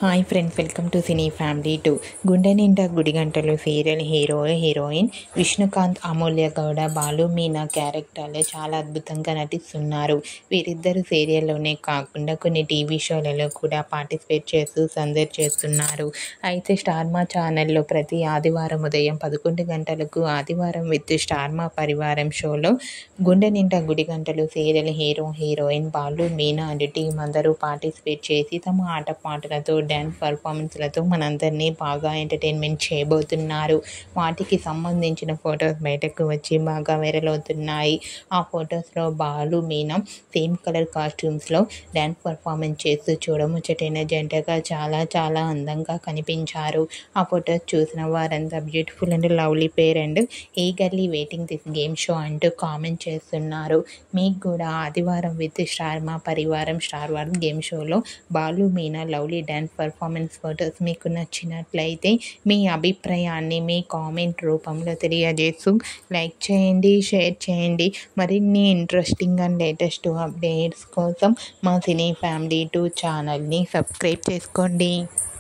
hi friends welcome to cine family two గుండె నిండా గుడిగంటలు serial hero heroine Vishnukanth Amulya Gowda Balu Meena క్యారెక్టర్లో చాలా అద్భుతంగా నటిస్తున్నారు వీరిద్దరు సీరియల్లోనే కాకుండా కొన్ని టీవీ షోలలో కూడా పార్టిసిపేట్ చేస్తూ సందడి చేస్తున్నారు అయితే స్టార్మా ఛానల్లో ప్రతి ఆదివారం ఉదయం పదకొండు గంటలకు ఆదివారం విత్ స్టార్మా పరివారం షోలో గుండె నిండా గుడిగంటలు serial hero heroine Balu Meena and team అందరూ పార్టిసిపేట్ చేసి తమ ఆటపాటలతో డ్యాన్స్ పర్ఫార్మెన్స్లతో మనందరినీ బాగా ఎంటర్టైన్మెంట్ చేయబోతున్నారు వాటికి సంబంధించిన ఫొటోస్ బయటకు వచ్చి బాగా వైరల్ అవుతున్నాయి ఆ ఫొటోస్లో బాలు మీనా సేమ్ కలర్ కాస్ట్యూమ్స్లో డ్యాన్స్ పర్ఫార్మెన్స్ చేస్తూ చూడముచ్చటైన జంటగా చాలా చాలా అందంగా కనిపించారు ఆ ఫొటోస్ చూసిన వారంతా beautiful and lovely pair and eagerly waiting this game show అంటూ కామెంట్ చేస్తున్నారు మీకు కూడా ఆదివారం విత్ స్టార్ మా పరివారం స్టార్ వార్ గేమ్ షోలో Balu Meena lovely dance performance photos మీకు నచ్చినట్లయితే మీ అభిప్రాయాన్ని మీ కామెంట్ రూపంలో తెలియజేస్తూ లైక్ చేయండి షేర్ చేయండి మరిన్ని ఇంట్రెస్టింగ్ అండ్ లేటెస్ట్ అప్డేట్స్ కోసం మా సినీ ఫ్యామిలీ టూ ఛానల్ని సబ్స్క్రైబ్ చేసుకోండి